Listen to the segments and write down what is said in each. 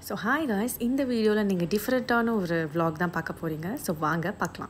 so hi guys இந்த வீடியோவில் நீங்கள் டிஃப்ரெண்ட்டான ஒரு vlog தான் பார்க்க போகிறீங்க ஸோ வாங்க பார்க்கலாம்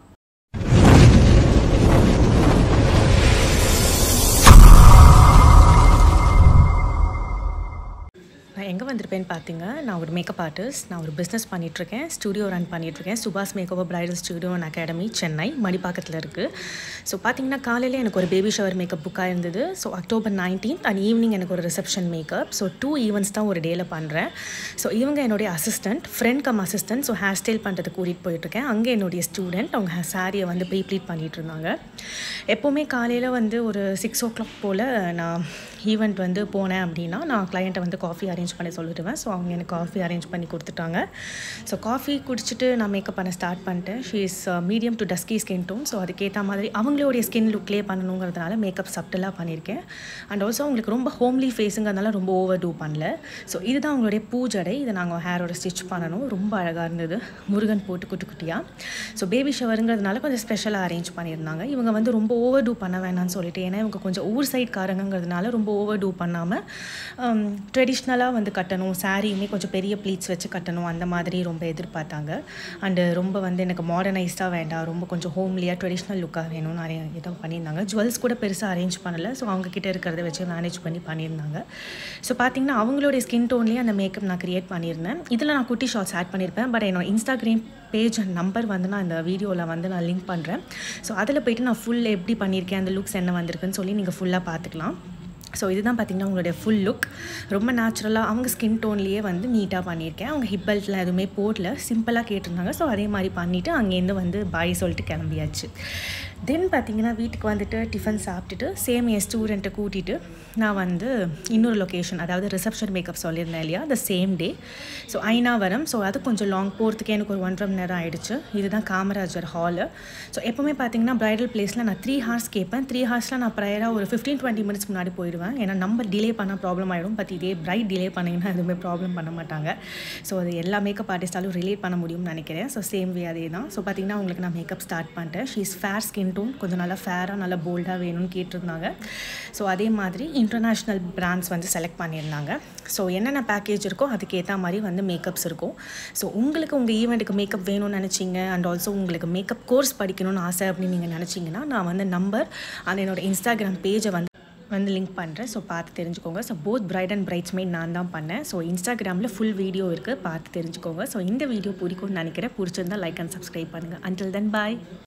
நான் எங்கே வந்திருப்பேன்னு பார்த்தீங்க நான் ஒரு மேக்கப் ஆர்டிஸ்ட் நான் ஒரு பிஸ்னஸ் பண்ணிகிட்ருக்கேன் ஸ்டுடியோ ரன் பண்ணிகிட்ருக்கேன் Subash makeup bridal studio and academy Chennai மணிப்பாக்கத்தில் இருக்குது ஸோ பார்த்தீங்கன்னா காலையில் எனக்கு ஒரு பேபி ஷவர் மேக்கப் புக்காக இருந்தது so October nineteenth and evening எனக்கு ஒரு reception makeup so two events தான் ஒரு டேயில் பண்ணுறேன் ஸோ இவங்க என்னுடைய assistant friend cum assistant so hair style பண்ணுறதுக்கு கூட்டிகிட்டு போயிட்டுருக்கேன் அங்கே என்னுடைய ஸ்டூடெண்ட் அவங்க சாரியை வந்து ப்ரீ ப்ளீட் பண்ணிகிட்டு இருந்தாங்க எப்போவுமே காலையில் வந்து ஒரு சிக்ஸ் ஓ கிளாக் போல் நான் ஈவெண்ட் வந்து போனேன் அப்படின்னா நான் கிளையண்ட்டை வந்து காஃபி அரேஞ்ச் பண்ணி சொல்லிடுவேன் ஸோ அவங்க எனக்கு காஃபி அரேஞ்ச் பண்ணி கொடுத்துட்டாங்க ஸோ காஃபி குடிச்சிட்டு நான் மேக்கப் பண்ண ஸ்டார்ட் பண்ணிட்டேன் she is medium to dusky skin tone so அதுக்கேற்ற மாதிரி அவங்களுடைய ஸ்கின் லுக்லேயே பண்ணணுங்கிறதுனால மேக்கப் சப்டலாக பண்ணியிருக்கேன் அண்ட் ஆல்சோ அவங்களுக்கு ரொம்ப ஹோம்லி ஃபேஸுங்கிறதுனால ரொம்ப ஓவர் டூ பண்ணல ஸோ இதுதான் அவங்களுடைய பூஜடை இதை நாங்கள் ஹேரோட ஸ்டிச் பண்ணணும் ரொம்ப அழகாக இருந்தது முருகன் போட்டு குட்டி குட்டியாக ஸோ பேபி ஷவருங்கிறதுனால கொஞ்சம் ஸ்பெஷலாக அரேஞ்ச் பண்ணியிருந்தாங்க இவங்க வந்து ரொம்ப ஓவர் டூ பண்ண வேணாம்னு சொல்லிட்டு ஏன்னா இவங்க கொஞ்சம் ஊர் சைட் காரங்கிறதுனால ரொம்ப ஓவர் டூ பண்ணாமல் ட்ரெடிஷ்னலாக வந்து கட்டணும் சாரியுமே கொஞ்சம் பெரிய ப்ளீட்ஸ் வச்சு கட்டணும் அந்த மாதிரி ரொம்ப எதிர்பார்த்தாங்க அண்டு ரொம்ப வந்து எனக்கு மாடர்னைஸ்டாக வேண்டாம் ரொம்ப கொஞ்சம் ஹோம்லியாக ட்ரெடிஷ்னல் லுக்காக வேணும்னு நிறைய இதை பண்ணியிருந்தாங்க ஜுவல்ஸ் கூட பெருசாக அரேஞ்ச் பண்ணலை ஸோ அவங்கக்கிட்ட இருக்கிறத வச்சு மேனேஜ் பண்ணி பண்ணியிருந்தாங்க ஸோ பார்த்தீங்கன்னா அவங்களுடைய ஸ்கின் டோன்லேயே அந்த மேக்கப் நான் க்ரியேட் பண்ணியிருந்தேன் இதில் நான் குட்டி ஷார்ட்ஸ் ஆட் பண்ணியிருப்பேன் பட் என்னோட இன்ஸ்டாகிராம் பேஜ் அண்ட் நம்பர் வந்து நான் இந்த வீடியோவில் வந்து நான் லிங்க் பண்ணுறேன் ஸோ அதில் போயிட்டு நான் ஃபுல் எப்படி பண்ணியிருக்கேன் அந்த லுக்ஸ் என்ன வந்திருக்குன்னு சொல்லி நீங்கள் ஃபுல்லாக பார்த்துக்கலாம் ஸோ இதுதான் பார்த்திங்கன்னா உங்களுடைய ஃபுல் லுக் ரொம்ப நேச்சுரலாக அவங்க ஸ்கின் டோன்லேயே வந்து நீட்டாக பண்ணியிருக்கேன் அவங்க ஹிப் பெல்ட்லாம் எதுவுமே போடல சிம்பிளாக கேட்டிருந்தாங்க ஸோ அதே மாதிரி பண்ணிவிட்டு அங்கேருந்து வந்து பாய் சொல்லிட்டு கிளம்பியாச்சு தென் பார்த்திங்கன்னா வீட்டுக்கு வந்துட்டு டிஃபன் சாப்பிட்டுட்டு சேம் என் ஸ்டூடெண்ட்டை கூட்டிகிட்டு நான் வந்து இன்னொரு லொக்கேஷன் அதாவது ரிசப்ஷன் மேக்கப் சொல்லியிருந்தேன் இல்லையா the same day so Aynavaram so அது கொஞ்சம் லாங் போகிறதுக்கே எனக்கு ஒரு ஒன்றரை மணி நேரம் ஆகிடுச்சு இதுதான் காமராஜர் ஹாலு ஸோ எப்போவுமே பார்த்தீங்கன்னா ப்ரைடல் பிளேஸில் நான் த்ரீ ஹார்ஸ் கேட்பேன் த்ரீ ஹார்ஸில் நான் ப்ரையராக ஒரு ஃபிஃப்டீன் டுவெண்ட்டி மினிட்ஸ் முன்னாடி போயிடுவேன் ஏன்னா நம்ம டிலே பண்ணால் ப்ராப்ளம் ஆகிடும் பட் இதே பிரைட் டிலே பண்ணிங்கன்னா எதுவுமே ப்ராப்ளம் பண்ண மாட்டாங்க ஸோ அது எல்லா மேக்கப் ஆர்டிஸ்டாலும் ரிலேட் பண்ண முடியும்னு நினைக்கிறேன் ஸோ சேம் வே அதே தான் ஸோ பார்த்தீங்கன்னா உங்களுக்கு நான் மேக்கப் ஸ்டார்ட் பண்ணிட்டேன் she is fair skin tone கொஞ்சம் நல்லா ஃபேராக நல்லா போல்டாக வேணும்னு கேட்டிருந்தாங்க ஸோ அதே மாதிரி இன்டர்நேஷ்னல் பிராண்ட்ஸ் வந்து செலக்ட் பண்ணியிருந்தாங்க ஸோ என்னென்ன பேக்கேஜ் இருக்கோ அதுக்கேற்ற மாதிரி வந்து மேக்கப்ஸ் இருக்கும் ஸோ உங்களுக்கு உங்கள் ஈவெண்ட்டுக்கு மேக்கப் வேணும்னு நினச்சிங்க அண்ட் ஆல்சோ உங்களுக்கு மேக்கப் கோர்ஸ் படிக்கணும்னு ஆசை அப்படின்னு நீங்கள் நினச்சிங்கன்னா நான் வந்து நம்பர் அண்ட் என்னோடய இன்ஸ்டாகிராம் பேஜை வந்து வந்து லிங்க் பண்ணுறேன் ஸோ பார்த்து தெரிஞ்சுக்கோங்க so both bride and bridesmaid நான் தான் பண்ணேன் ஸோ இன்ஸ்டாகிராமில் ஃபுல் வீடியோ இருக்குது பார்த்து தெரிஞ்சுக்கோங்க ஸோ இந்த வீடியோ பிடிக்கும்னு நினைக்கிறேன் பிடிச்சிருந்தா லைக் அண்ட் சப்ஸ்கிரைப் பண்ணுங்கள் அண்டில் தென் பாய்